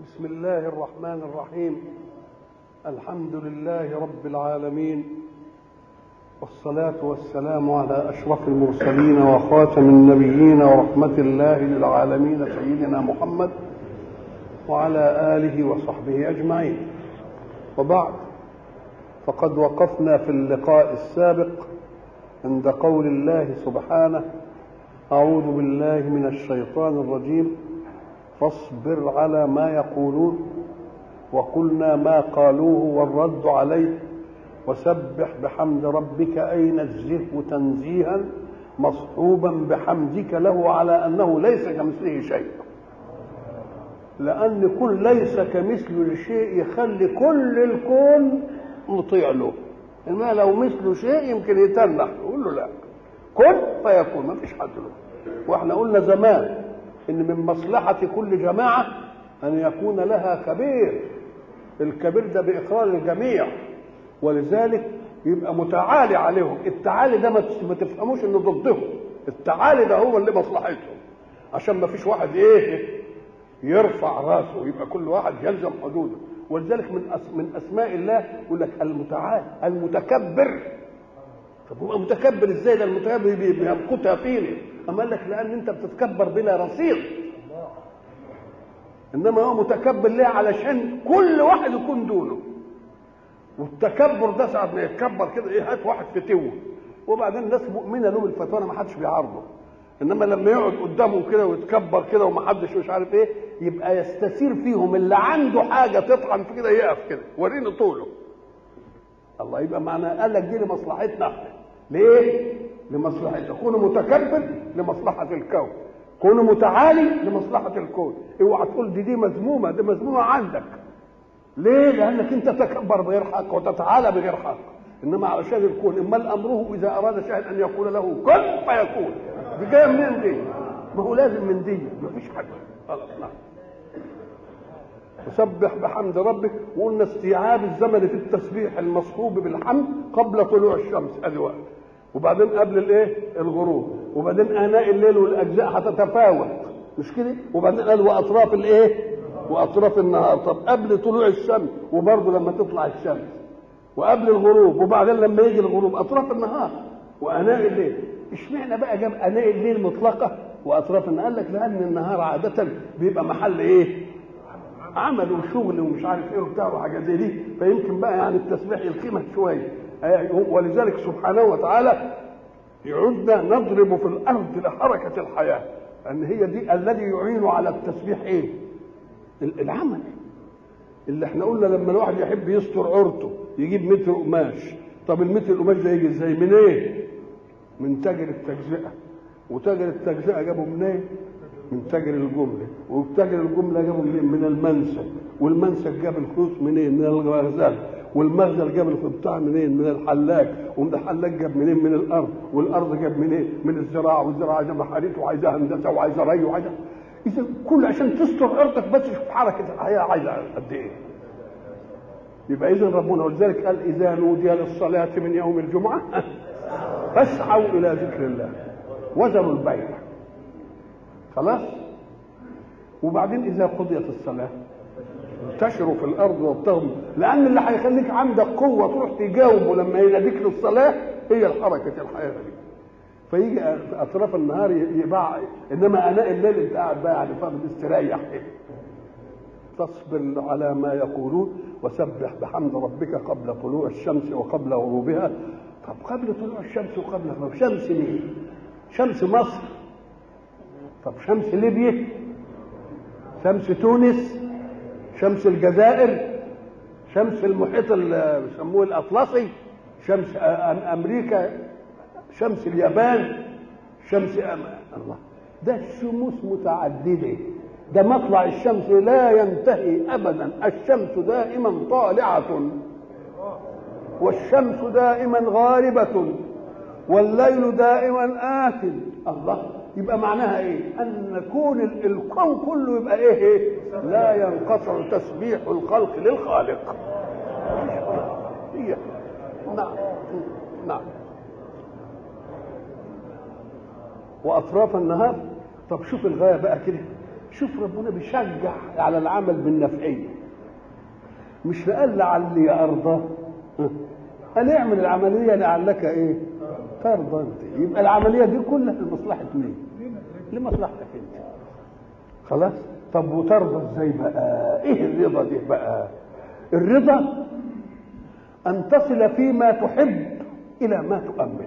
بسم الله الرحمن الرحيم الحمد لله رب العالمين والصلاة والسلام على أشرف المرسلين وخاتم النبيين ورحمة الله للعالمين سيدنا محمد وعلى آله وصحبه أجمعين وبعد فقد وقفنا في اللقاء السابق عند قول الله سبحانه أعوذ بالله من الشيطان الرجيم فاصبر على ما يقولون وقلنا ما قالوه والرد عليه وسبح بحمد ربك أي نزهه تنزيها مصحوبا بحمدك له على أنه ليس كمثله شيء لأن كل ليس كمثله شيء يخلي كل الكون مطيع له إنما لو مثله شيء يمكن يتنح يقول له لا كن فيكون ما فيش حد له واحنا قلنا زمان ان من مصلحة كل جماعة ان يكون لها كبير الكبير ده باقرار الجميع ولذلك يبقى متعالي عليهم التعالي ده ما تفهموش انه ضدهم التعالي ده هو اللي مصلحتهم عشان ما فيش واحد ايه يرفع راسه يبقى كل واحد يلزم حدوده ولذلك من أس من اسماء الله يقول لك المتعال المتكبر طب هو متكبر ازاي ده المتكبر بيمقتها فيني اما قال لك لان انت بتتكبر بلا رصيد انما هو متكبر ليه علشان كل واحد يكون دونه والتكبر ده ساعه ما يتكبر كده ايه هات واحد فتوه وبعدين الناس مؤمنه له بالفتوى ما حدش بيعارضه انما لما يقعد قدامهم كده ويتكبر كده ومحدش مش عارف ايه يبقى يستثير فيهم اللي عنده حاجه تطحن في كده يقف كده وريني طوله الله يبقى معنى قال لك دي لمصلحتنا احنا ليه؟ لمصلحتنا كونوا متكبر لمصلحه الكون كونوا متعالي لمصلحه الكون اوعى تقول دي دي مذمومه دي مذمومه عندك ليه؟ لانك انت تكبر بغير حق وتتعالى بغير حق انما علشان الكون امال امره اذا اراد شيئا ان يقول له كن فيكون دي جايه منين دي؟ ما هو لازم من دي ما فيش حاجه خلاص نعم وسبح بحمد ربك وقلنا استيعاب الزمن في التسبيح المصحوب بالحمد قبل طلوع الشمس ادي وقت وبعدين قبل الايه الغروب وبعدين اناء الليل والاجزاء هتتفاوت مش كده وبعدين قال واطراف الايه واطراف النهار طب قبل طلوع الشمس وبرضه لما تطلع الشمس وقبل الغروب وبعدين لما يجي الغروب اطراف النهار واناء الليل اشمعنى بقى جاب اناء الليل مطلقه واطراف النهار قال لك لان النهار عاده بيبقى محل ايه عمل وشغل ومش عارف ايه وبتاع وحاجات زي دي فيمكن بقى يعني التسبيح يلقمك شويه ولذلك سبحانه وتعالى يعودنا نضرب في الارض لحركه الحياه ان هي دي الذي يعين على التسبيح ايه؟ العمل اللي احنا قلنا لما الواحد يحب يستر عورته يجيب متر قماش طب المتر القماش ده يجي ازاي؟ من ايه؟ من تاجر التجزئه وتاجر التجزئه جابه منين؟ إيه؟ من تاجر الجمله وتاجر الجمله جابه منين؟ من المنسك والمنسك جاب الخيوط منين؟ من الغزال والمغزل جاب البتاع منين؟ من الحلاق ومن الحلاق جاب منين؟ من الارض والارض جاب منين؟ من الزراعه والزراعه عايزه محاريت وعايزه هندسه وعايزه ري وعايزه اذا كل عشان تستر ارضك بس شوف حركه الحياه عايزه قد ايه؟ يبقى اذا ربنا ولذلك قال اذا نودي للصلاه من يوم الجمعه فاسعوا الى ذكر الله وزروا البيع خلاص وبعدين اذا قضيت الصلاه انتشروا في الارض وابتغوا لان اللي هيخليك عندك قوه تروح تجاوبه لما يناديك للصلاه هي الحركه الحياه دي فيجي اطراف النهار يباع انما اناء الليل انت قاعد بقى يعني فاهم استريح تصبر على ما يقولون وسبح بحمد ربك قبل طلوع الشمس وقبل غروبها طب قبل طلوع الشمس وقبل غروبها شمس مين؟ شمس مصر طب شمس ليبيا شمس تونس شمس الجزائر شمس المحيط اللي بيسموه الاطلسي شمس امريكا شمس اليابان شمس أم... الله ده الشموس متعدده ده مطلع الشمس لا ينتهي ابدا الشمس دائما طالعه والشمس دائما غاربه والليل دائما آت الله يبقى معناها ايه ان كون الكون كله يبقى ايه, إيه؟ لا ينقطع تسبيح الخلق للخالق هي نعم نعم واطراف النهار طب شوف الغايه بقى كده شوف ربنا بيشجع على العمل بالنفعيه مش قال لعلي ارضى قال اعمل العمليه لعلك ايه ترضى انت يبقى العمليه دي كلها لمصلحه مين لمصلحتك انت خلاص طب وترضى ازاي بقى ايه الرضا دي بقى الرضا ان تصل فيما تحب الى ما تؤمل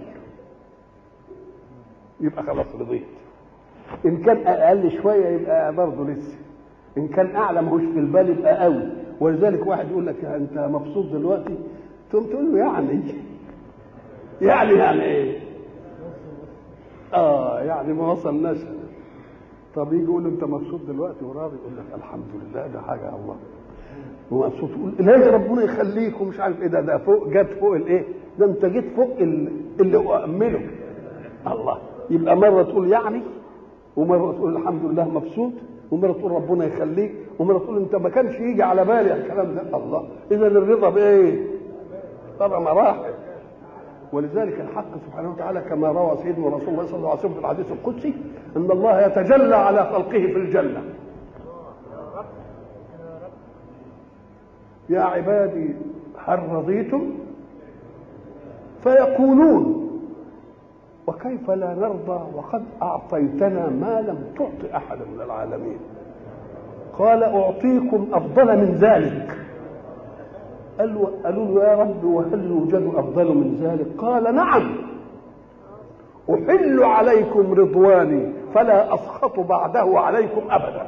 يبقى خلاص رضيت ان كان اقل شويه يبقى برضه لسه ان كان اعلى ماهوش في البال يبقى قوي ولذلك واحد يقول لك انت مبسوط دلوقتي تقوم تقول له يعني يعني يعني ايه اه يعني ما وصلناش طب يجي يقول له انت مبسوط دلوقتي وراضي يقول لك الحمد لله ده حاجه الله ومبسوط يقول لا ربنا يخليك ومش عارف ايه ده ده فوق جت فوق الايه ده انت جيت فوق اللي اؤمله الله يبقى مره تقول يعني ومره تقول الحمد لله مبسوط ومره تقول ربنا يخليك ومره تقول انت ما كانش يجي على بالي الكلام ده الله اذا الرضا بايه؟ طبعا مراحل ولذلك الحق سبحانه وتعالى كما روى سيدنا رسول الله صلى الله عليه وسلم في الحديث القدسي ان الله يتجلى على خلقه في الجنه يا عبادي هل رضيتم فيقولون وكيف لا نرضى وقد اعطيتنا ما لم تعط احدا من العالمين قال اعطيكم افضل من ذلك قالوا قالوا له يا رب وهل يوجد افضل من ذلك قال نعم احل عليكم رضواني فلا اسخط بعده عليكم ابدا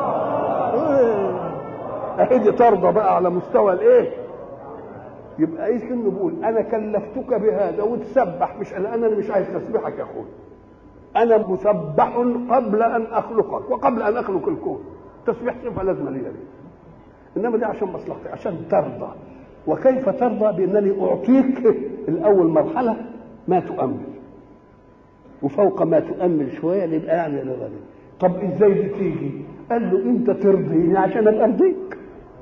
اهدي ترضى بقى على مستوى الايه يبقى ايه كانه بيقول انا كلفتك بهذا وتسبح مش انا انا مش عايز تسبيحك يا اخوي انا مسبح قبل ان اخلقك وقبل ان اخلق الكون تسبيح صفه لازمه لي انما دي عشان مصلحتي عشان ترضى وكيف ترضى بانني اعطيك الاول مرحله ما تؤمل وفوق ما تؤمل شويه يبقى يعني رضا طب ازاي دي تيجي قال له انت ترضيني عشان ابقى ارضيك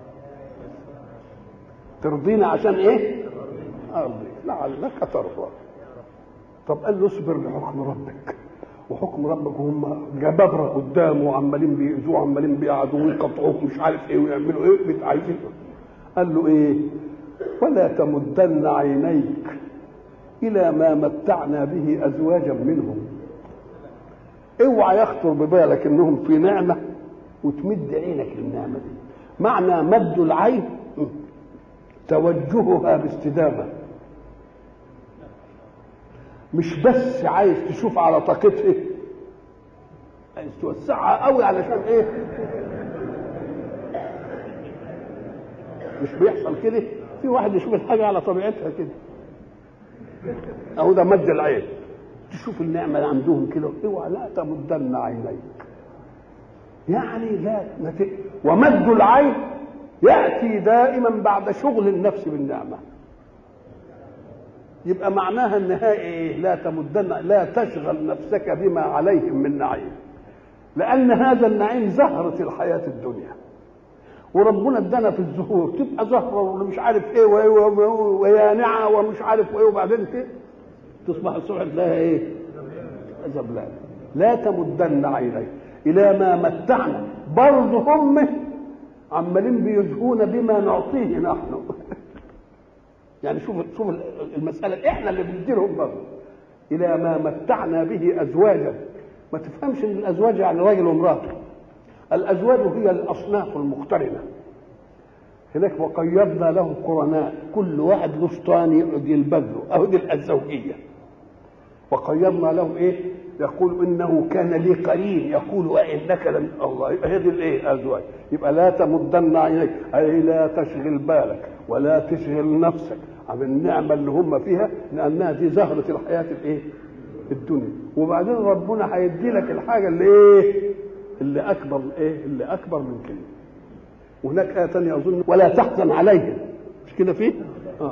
ترضيني عشان ايه ارضيك لعلك ترضى طب قال له اصبر لحكم ربك وحكم ربك هم جبابره قدامه وعمالين بيأذوه عمالين بيقعدوا ويقطعوه مش عارف ايه ويعملوا ايه عايزين قال له ايه ولا تمدن عينيك الى ما متعنا به ازواجا منهم اوعى يخطر ببالك انهم في نعمه وتمد عينك للنعمه دي معنى مد العين توجهها باستدامه مش بس عايز تشوف على طاقتها عايز توسعها قوي علشان ايه مش بيحصل كده في واحد يشوف الحاجه على طبيعتها كده اهو ده مد العين تشوف النعمه اللي عندهم كده اوعى لا تمدن عينيك يعني لا نت... ومد العين ياتي دائما بعد شغل النفس بالنعمه يبقى معناها النهائي ايه لا تمدن لا تشغل نفسك بما عليهم من نعيم لان هذا النعيم زهره الحياه الدنيا وربنا ادانا في الزهور تبقى زهره ومش عارف ايه ويانعه ومش عارف ايه وبعدين تصبح الصبح تلاقيها ايه؟ زبلان لا تمدن عينيك الى ما متعنا برضه هم عمالين بيزهون بما نعطيه نحن يعني شوف شوف المساله احنا اللي بنديرهم برضه الى ما متعنا به ازواجا ما تفهمش ان الازواج يعني راجل وامراته الازواج هي الاصناف المقترنه هناك وقيضنا لهم قرناء كل واحد له اسطواني يقعد يلبسه اهو دي الزوجيه وقيضنا لهم ايه يقول انه كان لي قرين يقول وانك لمن الله يبقى هذه الايه ازواج يبقى لا تمدن عينيك اي لا تشغل بالك ولا تشغل نفسك عن النعمه اللي هم فيها لانها دي زهره الحياه الايه الدنيا وبعدين ربنا هيدي لك الحاجه اللي ايه اللي اكبر ايه اللي اكبر من كده وهناك ايه ثانيه اظن ولا تحزن عليهم مش كده فيه اه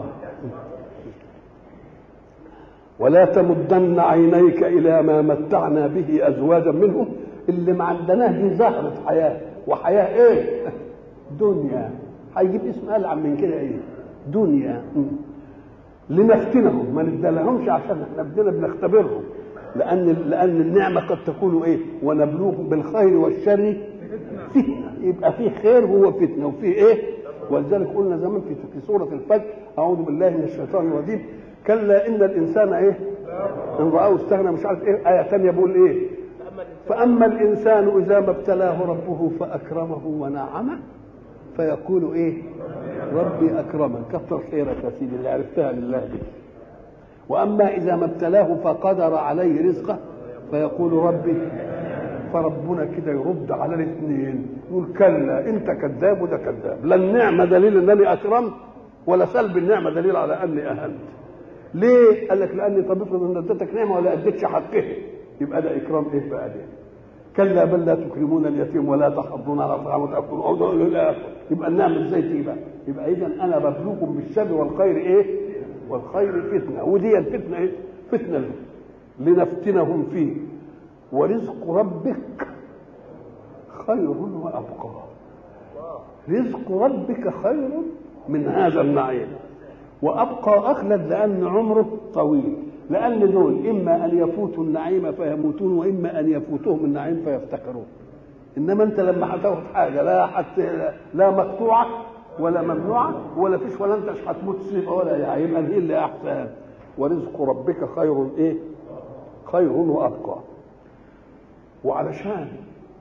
ولا تمدن عينيك الى ما متعنا به ازواجا منهم اللي ما عندناه دي زهره حياه وحياه ايه دنيا هيجيب اسم العب من كده ايه دنيا لنفتنهم ما ندلهمش عشان احنا بدنا بنختبرهم لان لان النعمه قد تكون ايه ونبلوكم بالخير والشر فتنه يبقى فيه خير هو فتنه وفيه ايه ولذلك قلنا زمان في في سوره الفجر اعوذ بالله من الشيطان الرجيم كلا ان الانسان ايه ان راه استغنى مش عارف ايه ايه ثانيه بيقول ايه فاما الانسان اذا ما ابتلاه ربه فاكرمه ونعمه فيقول ايه ربي اكرمن كثر خيرك يا سيدي اللي عرفتها لله دي واما اذا ما ابتلاه فقدر عليه رزقه فيقول ربي فربنا كده يرد على الاثنين يقول كلا انت كذاب وده كذاب لا النعمه دليل انني اكرمت ولا سلب النعمه دليل على اني اهنت ليه؟ قال لك لاني طب افرض ان اديتك نعمه ولا اديتش حقها يبقى ده اكرام ايه بقى ده؟ كلا بل لا تكرمون اليتيم ولا تحضون على طعام وتاكلون او الى اخره يبقى النعمه ازاي تيجي بقى؟ يبقى اذا انا ببلوكم بالشر والخير ايه؟ والخير فتنه ودي الفتنه ايه؟ فتنه لنفتنهم فيه ورزق ربك خير وابقى رزق ربك خير من هذا النعيم وابقى اخلد لان عمره طويل لان دول اما ان يفوتوا النعيم فيموتون واما ان يفوتهم النعيم فيفتقرون انما انت لما هتاخد حاجه لا حتى لا مقطوعه ولا ممنوعه ولا فيش ولا انت مش هتموت سيبه ولا يعني يبقى دي اللي احسن ورزق ربك خير ايه؟ خير وابقى وعلشان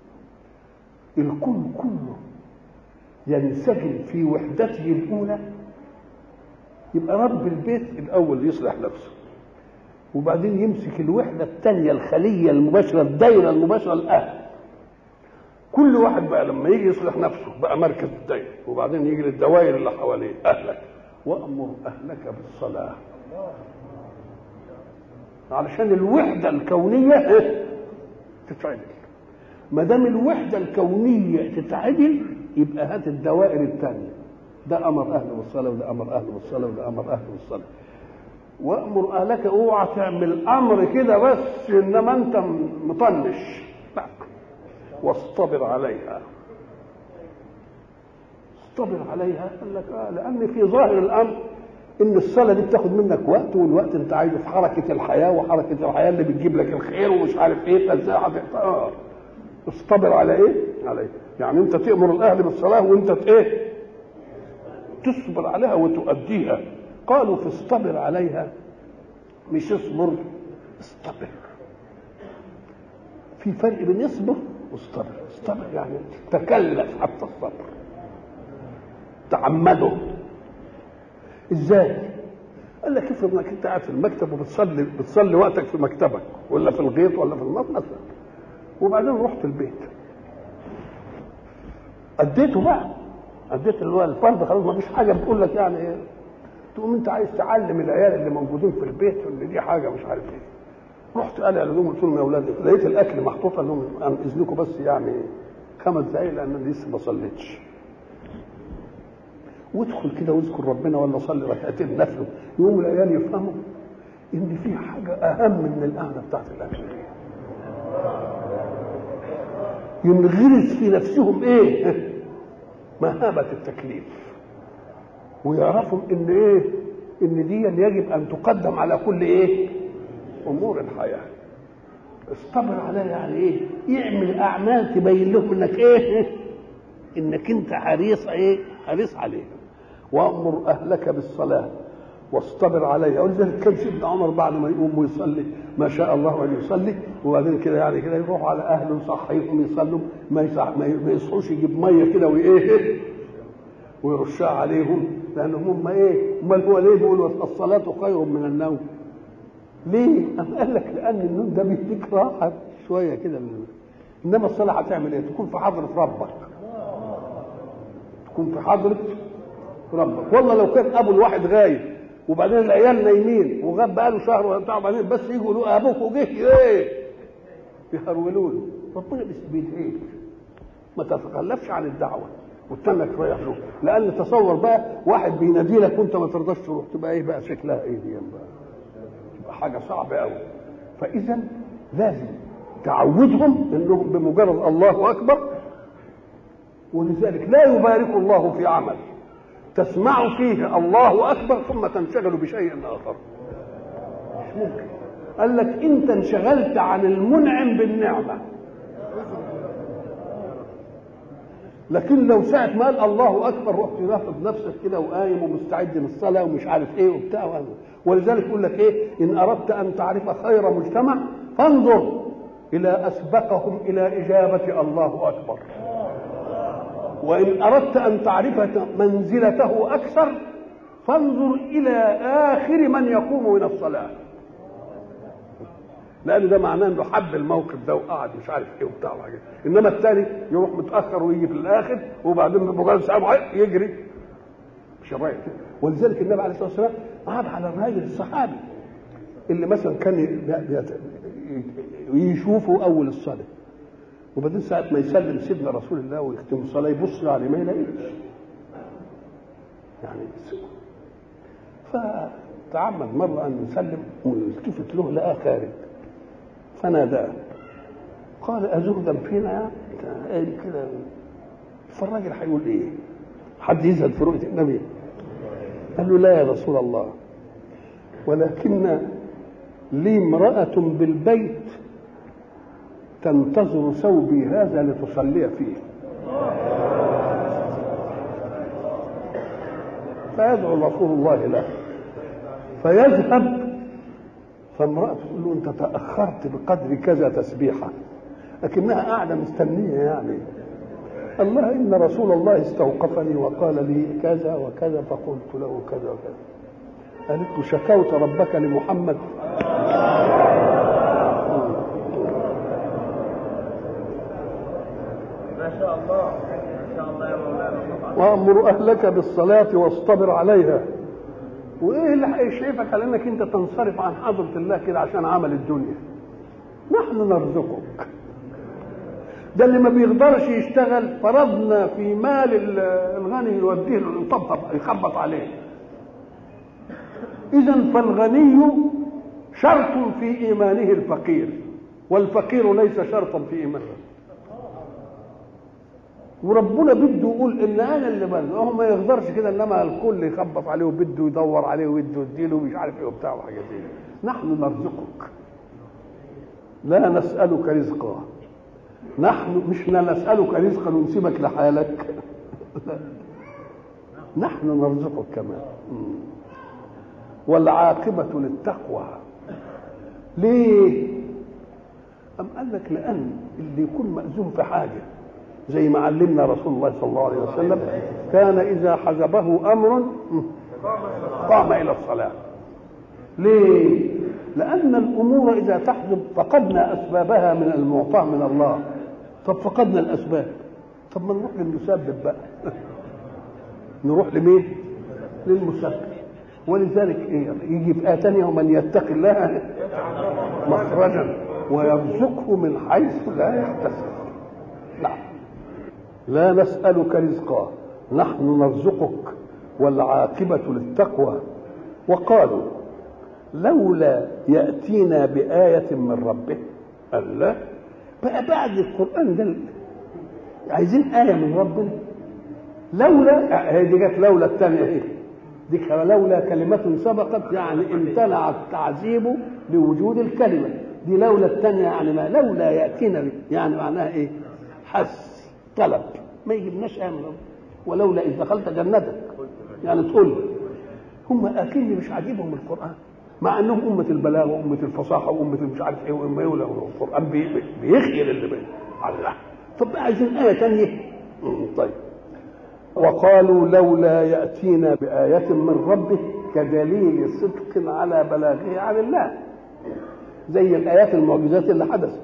الكون كله ينسجم في وحدته الاولى يبقى رب البيت الاول يصلح نفسه وبعدين يمسك الوحده الثانيه الخليه المباشره الدايره المباشره الاهل كل واحد بقى لما يجي يصلح نفسه بقى مركز الدايره وبعدين يجي للدوائر اللي حواليه اهلك وامر اهلك بالصلاه علشان الوحده الكونيه تتعدل ما دام الوحده الكونيه تتعدل يبقى هات الدوائر الثانيه ده امر اهله بالصلاه وده امر اهله بالصلاه وده امر اهله بالصلاه وامر اهلك اوعى تعمل امر كده بس انما انت مطنش لا واصطبر عليها اصطبر عليها قال لك آه لان في ظاهر الامر ان الصلاه دي بتاخد منك وقت والوقت انت عايزه في حركه الحياه وحركه الحياه اللي بتجيب لك الخير ومش عارف ايه فازاي اه اصطبر على ايه؟ على ايه؟ يعني انت تامر الاهل بالصلاه وانت ايه؟ تصبر عليها وتؤديها قالوا في اصطبر عليها مش اصبر اصطبر في فرق بين اصبر واصطبر اصطبر يعني تكلف حتى الصبر تعمده ازاي قال لك افرض انك انت قاعد في المكتب وبتصلي بتصلي وقتك في مكتبك ولا في الغيط ولا في المطبخ وبعدين رحت البيت اديته بقى اديت اللي هو الفرد خلاص ما فيش حاجه بتقول لك يعني ايه تقوم انت عايز تعلم العيال اللي موجودين في البيت ان دي حاجه مش عارف ايه رحت قال لهم قلت لهم يا اولاد لقيت الاكل محطوط قال لهم عن اذنكم بس يعني خمس دقايق لان انا لسه ما صليتش وادخل كده واذكر ربنا ولا صلي ركعتين نفل يقوم العيال يفهموا ان في حاجه اهم من القعده بتاعت الاكل دي ينغرس في نفسهم ايه مهابه التكليف ويعرفوا ان ايه ان دي يجب ان تقدم على كل ايه امور الحياه اصطبر عليها يعني ايه يعمل اعمال تبين لهم انك ايه انك انت حريص ايه حريص عليها وامر اهلك بالصلاه واصطبر عليها ولذلك كان سيدنا عمر بعد ما يقوم ويصلي ما شاء الله ان يصلي وبعدين كده يعني كده يروح على اهله يصحيهم يصلوا ما يصح ما يصحوش يجيب ميه كده وايه ويرشها عليهم لان هم ايه امال هو ليه بيقولوا الصلاه خير من النوم ليه؟ أم قال لك لان النوم ده بيديك راحه شويه كده من انما الصلاه هتعمل ايه؟ تكون في حضره ربك تكون في حضره ربك والله لو كان ابو الواحد غايب وبعدين العيال نايمين وغاب بقاله شهر ولا بتاع وبعدين بس يجوا يقولوا ابوك جه ايه يهرولوا له ربنا بيدعيك ما تتخلفش عن الدعوه وتنك رايح له لان تصور بقى واحد بينادي لك وانت ما ترضاش تروح تبقى ايه بقى شكلها ايه دي بقى تبقى حاجه صعبه قوي فاذا لازم تعودهم انهم بمجرد الله اكبر ولذلك لا يبارك الله في عمل تسمع فيه الله اكبر ثم تنشغل بشيء اخر مش ممكن قال لك انت انشغلت عن المنعم بالنعمه لكن لو ساعة ما قال الله أكبر رحت نافض نفسك كده وقايم ومستعد للصلاة ومش عارف إيه وبتاع وعمل. ولذلك يقول لك إيه إن أردت أن تعرف خير مجتمع فانظر إلى أسبقهم إلى إجابة الله أكبر وإن أردت أن تعرف منزلته أكثر فانظر إلى آخر من يقوم من الصلاة لأن ده معناه إنه حب الموقف ده وقعد مش عارف إيه وبتاع وحاجات إنما الثاني يروح متأخر ويجي في الآخر وبعدين بمجرد ساعة يجري مش الراجل ولذلك النبي عليه الصلاة والسلام قعد على الراجل الصحابي اللي مثلا كان يشوفه أول الصلاة وبعدين ساعة ما يسلم سيدنا رسول الله ويختم الصلاة يبص عليه ما يلاقيش يعني فتعمد مرة أن يسلم والتفت له لقاه خارج فناداه قال أزهدا فينا يا قال كده فالراجل هيقول إيه؟ حد يزهد في رؤية النبي قال له لا يا رسول الله ولكن لي امرأة بالبيت تنتظر ثوبي هذا لتصلي فيه فيدعو رسول الله له فيذهب فامرأته تقول له أنت تأخرت بقدر كذا تسبيحة لكنها قاعدة مستنية يعني الله إن رسول الله استوقفني وقال لي كذا وكذا فقلت له كذا وكذا قالت له شكوت ربك لمحمد ما شاء الله ما شاء الله يا مولانا طبعا وامر اهلك بالصلاه واصطبر عليها وايه اللي هيشرفك على انك انت تنصرف عن حضره الله كده عشان عمل الدنيا نحن نرزقك ده اللي ما بيقدرش يشتغل فرضنا في مال ال- الغني يوديه له يطبطب يخبط عليه اذا فالغني شرط في ايمانه الفقير والفقير ليس شرطا في ايمانه وربنا بده يقول ان انا اللي بده هو ما يقدرش كده انما الكل يخبط عليه وبده يدور عليه وبده يديله ومش عارف ايه وبتاع وحاجات دي نحن نرزقك لا نسالك رزقا نحن مش لا نسالك رزقا ونسيبك لحالك لا. نحن نرزقك كمان مم. والعاقبة للتقوى ليه؟ أم قال لك لأن اللي يكون مأزوم في حاجة زي ما علمنا رسول الله صلى الله عليه وسلم كان إذا حجبه أمر قام إلى الصلاة ليه؟ لأن الأمور إذا تحجب فقدنا أسبابها من المعطاة من الله طب فقدنا الأسباب طب ما نروح للمسبب بقى نروح لمين؟ للمسبب ولذلك إيه؟ يجي في آية ثانية ومن يتق الله مخرجا ويرزقه من حيث لا يحتسب نعم لا نسألك رزقا نحن نرزقك والعاقبة للتقوى وقالوا لولا يأتينا بآية من ربه قال لا بقى بعد القرآن ده عايزين آية من ربنا لولا هي دي جت لولا الثانية ايه دي لولا كلمة سبقت يعني امتنع التعذيب لوجود الكلمة دي لولا الثانية يعني ما لولا يأتينا به يعني معناها ايه حس طلب ما يجيبناش آية من ربنا ولولا إذ دخلت جنتك يعني تقول هم أكيد مش عاجبهم القرآن مع انهم امه البلاغه وامه الفصاحه وامه مش عارف ايه وامه ايه القران بي- بي- بيخيل اللي بين الله طب بقى عايزين ايه ثانيه طيب وقالوا لولا ياتينا بايه من ربه كدليل صدق على بلاغه عن الله زي الايات المعجزات اللي حدثت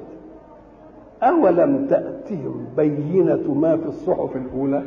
اولم تاتهم بينه ما في الصحف الاولى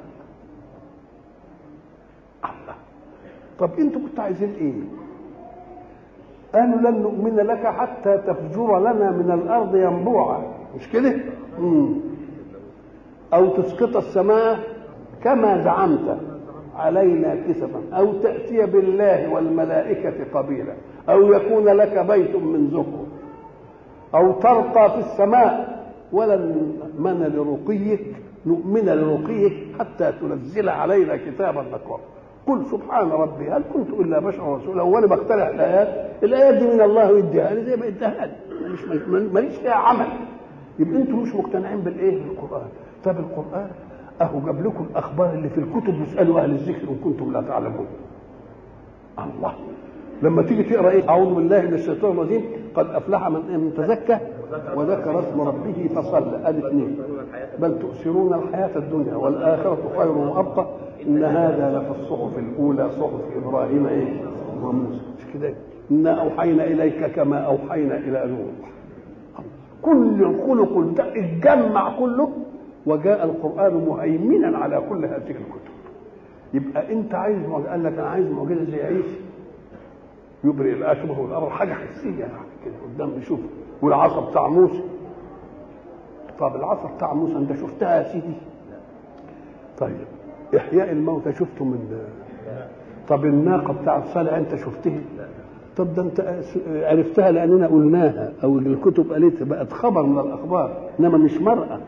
الله طب انتوا كنتوا عايزين ايه قالوا لن نؤمن لك حتى تفجر لنا من الارض ينبوعا مش كده مم. او تسقط السماء كما زعمت علينا كسفا او تاتي بالله والملائكه قبيلا او يكون لك بيت من زخرف او ترقى في السماء ولن نؤمن لرقيك نؤمن لرقيك حتى تنزل علينا كتابا نقرأه قل سبحان ربي هل كنت الا بشرا رسولا وانا بقترح الايات الايات دي من الله ويديها لي زي ما اداها لي مش ماليش فيها عمل يبقى انتم مش مقتنعين بالايه بالقران طب القران اهو جاب لكم الاخبار اللي في الكتب واسالوا اهل الذكر ان كنتم لا تعلمون الله لما تيجي تقرا ايه اعوذ بالله من الشيطان الرجيم قد افلح من من تزكى وذكر اسم ربه فصلى ادي اثنين بل تؤثرون الحياه الدنيا والاخره خير وابقى ان هذا لفي الصحف الاولى صحف ابراهيم ايه وموسى مش كده انا اوحينا اليك كما اوحينا الى نوح كل الخلق ده اتجمع كله وجاء القران مهيمنا على كل هذه الكتب يبقى انت عايز معجزة قال لك انا عايز معجزه زي عيسى يبرئ الاشبه والابر حاجه حسيه يعني كده قدام نشوف والعصا بتاع موسى طب العصا بتاع موسى انت شفتها يا سيدي طيب احياء الموتى شفته من طب الناقه بتاعت صالح انت شفتها طب ده انت عرفتها لاننا قلناها او الكتب قالتها بقت خبر من الاخبار انما مش مرأة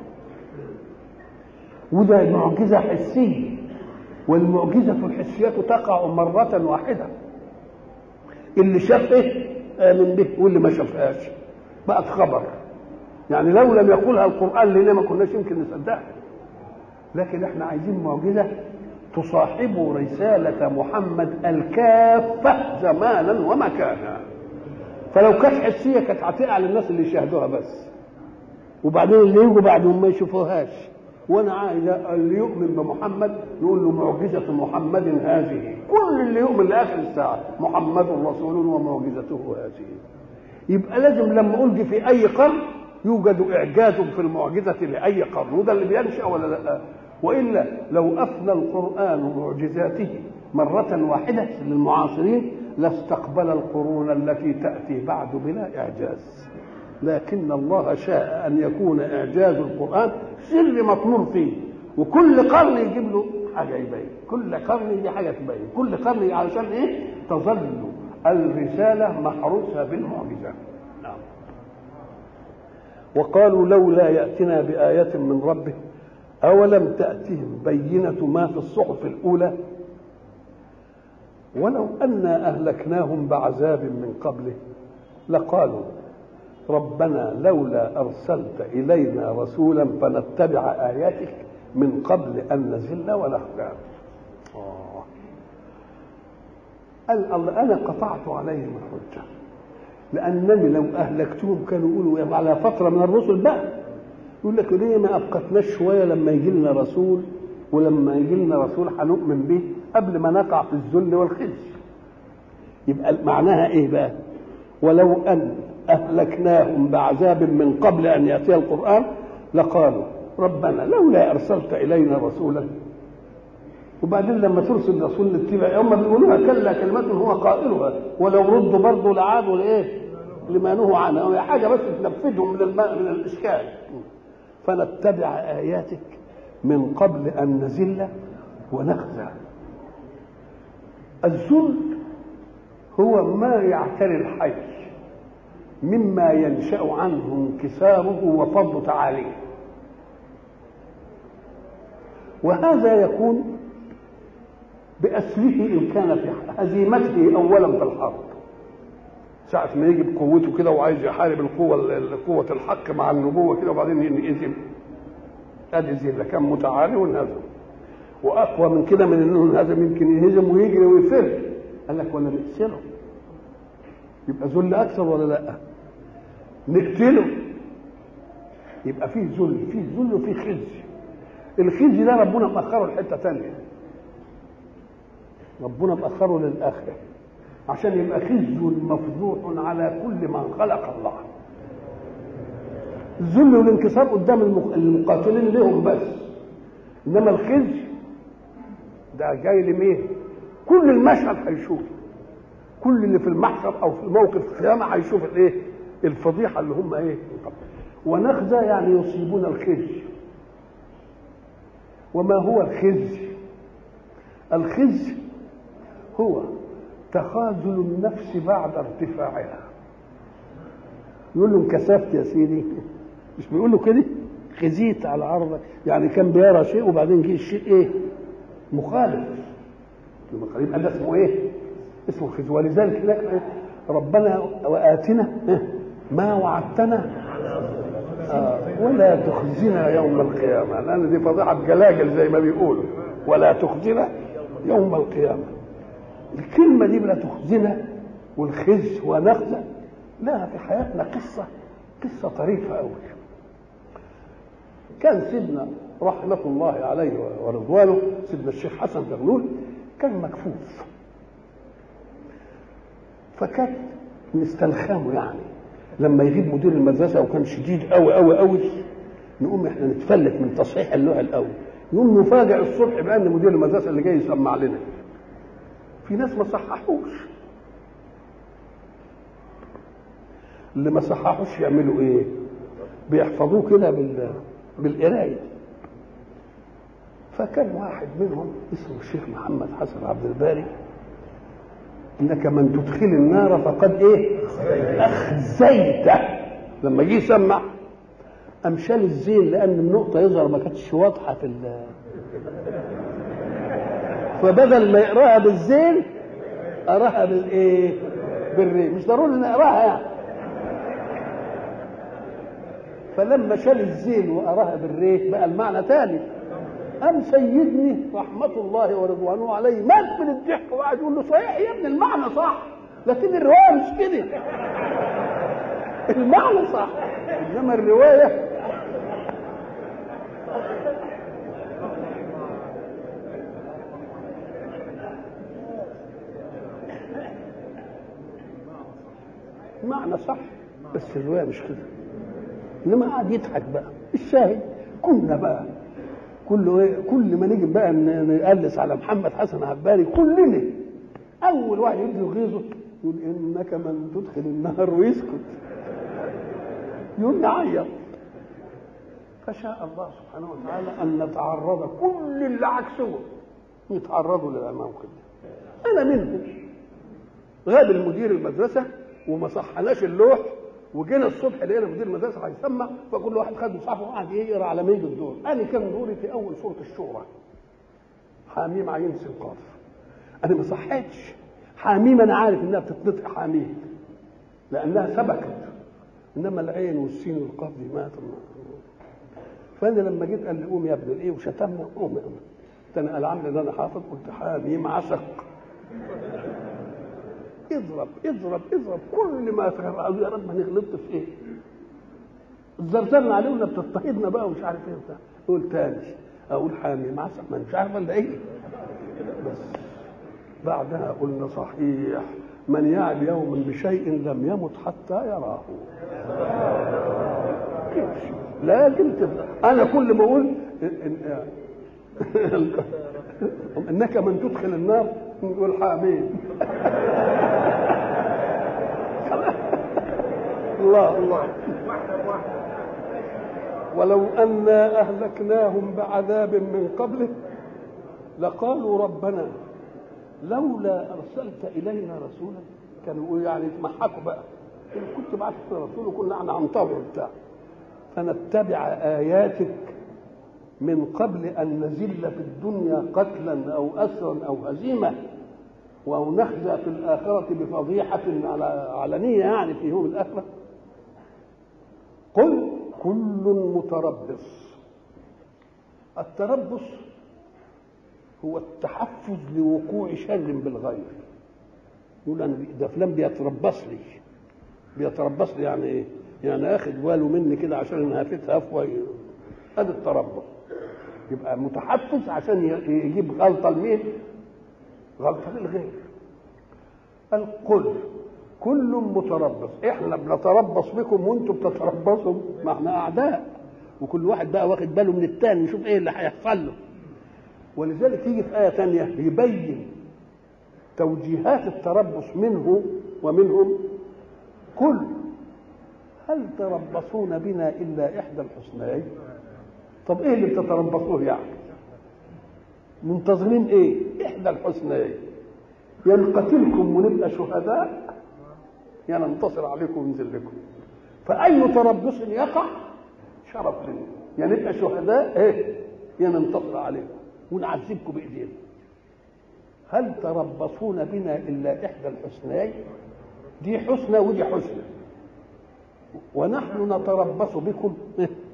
وده معجزه حسيه والمعجزه الحسيه تقع مره واحده اللي شاف ايه امن به واللي ما شافهاش بقت خبر يعني لو لم يقولها القران لنا ما كناش يمكن نصدقها لكن احنا عايزين معجزه تصاحب رسالة محمد الكافة زمانا ومكانا فلو كانت حسية كانت هتقع للناس اللي يشاهدوها بس وبعدين اللي يجوا بعدهم ما يشوفوهاش وانا عايز اللي يؤمن بمحمد يقول له معجزة محمد هذه كل اللي يؤمن لاخر الساعة محمد رسول ومعجزته هذه يبقى لازم لما ألقي في أي قرن يوجد إعجاز في المعجزة لأي قرن وده اللي بينشأ ولا لا والا لو افنى القران معجزاته مره واحده للمعاصرين لاستقبل القرون التي تاتي بعد بلا اعجاز لكن الله شاء ان يكون اعجاز القران سر مطمور فيه وكل قرن يجيب له حاجه يبين كل قرن يجي حاجه تبين كل قرن علشان ايه تظل الرساله محروسه بالمعجزات نعم وقالوا لولا ياتنا بايه من ربه أولم تأتهم بينة ما في الصحف الأولى ولو أنا أهلكناهم بعذاب من قبله لقالوا ربنا لولا أرسلت إلينا رسولا فنتبع آياتك من قبل أن نزل ونخزى قال الله أنا قطعت عليهم الحجة لأنني لو أهلكتهم كانوا يقولوا على فترة من الرسل بقى يقول لك ليه ما ابقتناش شويه لما يجي لنا رسول ولما يجي لنا رسول هنؤمن به قبل ما نقع في الذل والخزي يبقى معناها ايه بقى ولو ان اهلكناهم بعذاب من قبل ان ياتي القران لقالوا ربنا لولا ارسلت الينا رسولا وبعدين لما ترسل رسول نتبع هم بيقولوها كلا كلمة هو قائلها ولو ردوا برضه لعادوا لايه؟ لما نهوا عنه هي حاجه بس تنفذهم من الماء من الاشكال فنتبع آياتك من قبل أن نزل ونخزى الذل هو ما يعتري الحي مما ينشأ عنه انكساره وفض تعاليه وهذا يكون بأسره إن كان في هزيمته أولا في الحرب ساعة ما يجي بقوته كده وعايز يحارب القوة قوة الحق مع النبوة كده وبعدين ينهزم ادي ذله كان متعالي وانهزم واقوى من كده من انه انهزم يمكن ينهزم ويجري ويفر قال لك ولا نقتله يبقى ذل اكثر ولا لا نقتله يبقى فيه ذل فيه ذل وفيه خزي الخزي ده ربنا مأخره لحته ثانيه ربنا مأخره للآخرة عشان يبقى خزي مفضوح على كل من خلق الله الذل والانكسار قدام المقاتلين لهم بس انما الخزي ده جاي لمين كل المشهد هيشوف كل اللي في المحشر او في موقف القيامه هيشوف الايه الفضيحه اللي هم ايه ونخزى يعني يصيبون الخزي وما هو الخزي الخزي هو تخاذل النفس بعد ارتفاعها يقول له انكسفت يا سيدي مش بيقول له كده خزيت على عرضك يعني كان بيرى شيء وبعدين جه الشيء ايه مخالف يبقى ده اسمه ايه اسمه خزي ولذلك هناك ربنا واتنا ما وعدتنا آه ولا تخزنا يوم القيامة لأن دي فضيحة جلاجل زي ما بيقولوا ولا تخزنا يوم القيامة الكلمة دي لا تخزنا والخزي ونخزى لها في حياتنا قصة قصة طريفة أوي كان سيدنا رحمة الله عليه ورضوانه سيدنا الشيخ حسن زغلول كان مكفوف فكان نستلخمه يعني لما يغيب مدير المدرسة وكان شديد أوي أوي أوي نقوم احنا نتفلت من تصحيح اللغة الأول نقوم نفاجئ الصبح بأن مدير المدرسة اللي جاي يسمع لنا في ناس ما صححوش اللي ما صححوش يعملوا ايه بيحفظوه كده بال بالقرايه فكان واحد منهم اسمه الشيخ محمد حسن عبد الباري انك من تدخل النار فقد ايه اخزيته لما جه يسمع قام شال الزين لان النقطه يظهر ما كانتش واضحه في ال فبدل ما يقراها بالزين قراها بالايه بالري مش ضروري ان اقراها يعني فلما شال الزين وقراها بالري بقى المعنى تاني قام سيدني رحمة الله ورضوانه عليه مات من الضحك وقعد يقول له صحيح يا ابني المعنى صح لكن الرواية مش كده المعنى صح انما الرواية معنى صح بس الرواية مش كده انما قعد يضحك بقى الشاهد كنا بقى كل ايه كل ما نيجي بقى نقلس على محمد حسن عباري كلنا اول واحد يبدو غيظه يقول انك من تدخل النار ويسكت يقول يعيط فشاء الله سبحانه وتعالى ان نتعرض كل اللي عكسه يتعرضوا للموقف ده انا منهم غاب المدير المدرسه وما صحناش اللوح وجينا الصبح لقينا مدير المدرسه هيسمع فكل واحد خد مصحفه وقعد يقرا على ميج الدور انا كان دوري في اول سوره الشورى حاميم عين سنقاف انا ما صحيتش حاميم انا عارف انها بتتنطق حاميم لانها سبكت انما العين والسين والقاف دي ما فانا لما جيت قال لي قوم يا ابن الايه وشتمنا قوم يا ابن انا قال عمرو ده انا حافظ قلت حاميم عسق اضرب اضرب اضرب كل ما قالوا يا رب ما غلطت في ايه زرزرنا عليه ولا بتضطهدنا بقى ومش عارف ايه وبتاع قول تاني اقول حامي مع ما مش عارف ولا ايه بس بعدها قلنا صحيح من يعد يوما بشيء لم يمت حتى يراه لكن انا كل ما اقول انك من تدخل النار نقول حامين الله الله ولو أنا أهلكناهم بعذاب من قبله لقالوا ربنا لولا أرسلت إلينا رسولا كانوا يعني يتمحكوا بقى إن كنت بعثت رسول وكنا احنا هنطور بتاع فنتبع آياتك من قبل أن نزل في الدنيا قتلا أو أسرا أو هزيمة أو نخزى في الآخرة بفضيحة على علنية يعني في يوم الآخرة قل كل متربص التربص هو التحفز لوقوع شر بالغير يقول انا ده فلان بيتربص لي بيتربص لي يعني ايه؟ يعني اخد باله مني كده عشان انا هفت هفوه ادي التربص يبقى متحفز عشان يجيب غلطه لمين؟ غلطه للغير القل كل متربص احنا بنتربص بكم وانتم بتتربصوا ما احنا اعداء وكل واحد بقى واخد باله من الثاني نشوف ايه اللي هيحصل له ولذلك يجي في ايه ثانيه يبين توجيهات التربص منه ومنهم قل هل تربصون بنا الا احدى الحسنيين طب ايه اللي بتتربصوه يعني منتظرين ايه احدى الحسنيين يا نقتلكم ونبقى شهداء يا ننتصر عليكم وننزل لكم فأي تربص يقع شرف لنا يا نبقى شهداء ايه يا ننتصر عليكم ونعذبكم بإيدينا هل تربصون بنا إلا إحدى الحسنيين دي حسنى ودي حسنى ونحن نتربص بكم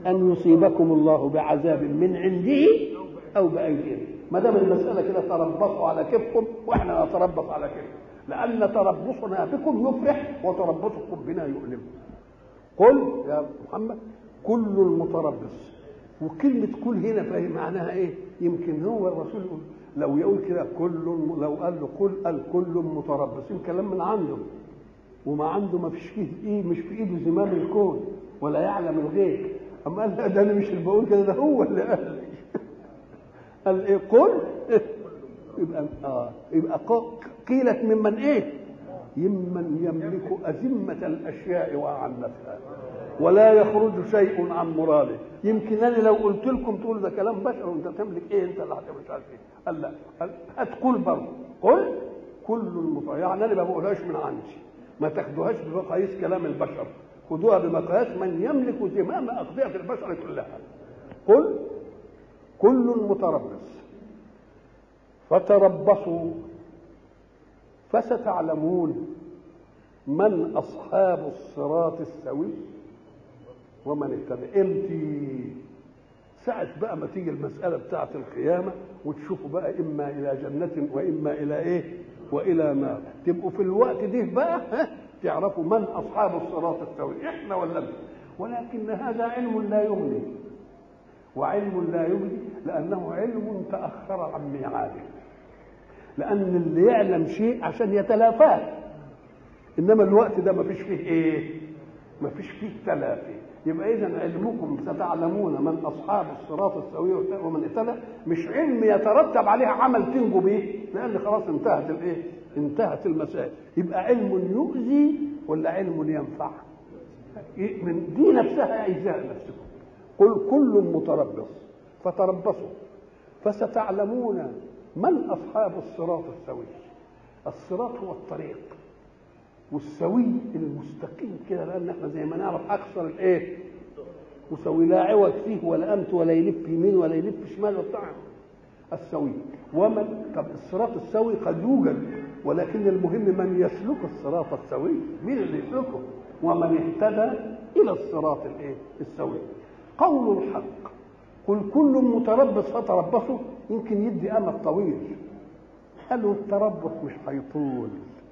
ان يصيبكم الله بعذاب من عنده او بايدينا ما دام المساله كده تربصوا على كيفكم واحنا نتربص على كيفكم لان تربصنا بكم يفرح وتربصكم بنا يؤلم قل يا محمد كل المتربص وكلمة كل هنا فاهم معناها ايه؟ يمكن هو الرسول يقول لو يقول كده كل لو قال له قل قال كل متربص كلام من عنده وما عنده ما فيش فيه ايه مش في ايده زمام الكون ولا يعلم الغيب اما قال لا ده انا مش اللي بقول كده ده هو اللي قال لي قال ايه قل يبقى اه يبقى قيلت ممن ايه؟ ممن يملك أزمة الأشياء وأعنتها ولا يخرج شيء عن مراده يمكن انا لو قلت لكم تقولوا ده كلام بشر وانت تملك ايه انت اللي هتعمل مش عارف ايه قال لا قال هتقول برضه قل كل المطاع يعني انا ما بقولهاش من عندي ما تاخدوهاش بمقاييس كلام البشر خدوها بمقاييس من يملك زمام اقضيه البشر كلها قل كل متربص فتربصوا فستعلمون من اصحاب الصراط السوي ومن اهتدى امتى ساعة بقى ما تيجي المسألة بتاعة القيامة وتشوفوا بقى إما إلى جنة وإما إلى إيه؟ وإلى نار تبقوا في الوقت ده بقى ها تعرفوا من أصحاب الصراط السوي إحنا ولا انتم ولكن هذا علم لا يغني وعلم لا يغني لأنه علم تأخر عن ميعاده لأن اللي يعلم شيء عشان يتلافاه إنما الوقت ده ما فيش فيه إيه؟ ما فيش فيه تلافي يبقى اذا علمكم ستعلمون من اصحاب الصراط السوي ومن اهتدى مش علم يترتب عليه عمل تنجو به لان خلاص انتهت الايه؟ انتهت المسائل يبقى علم يؤذي ولا علم ينفع؟ من دي نفسها ايذاء نفسكم قل كل متربص فتربصوا فستعلمون من اصحاب الصراط السوي الصراط هو الطريق والسوي المستقيم كده لان احنا زي ما نعرف اكثر الايه وسوي لا عوج فيه ولا امت ولا يلف يمين ولا يلف شمال وبتاع السوي ومن طب الصراط السوي قد يوجد ولكن المهم من يسلك الصراط السوي مين اللي يسلكه ومن اهتدى الى الصراط الايه السوي قول الحق قل كل متربص فتربصوا يمكن يدي امل طويل قالوا التربص مش هيطول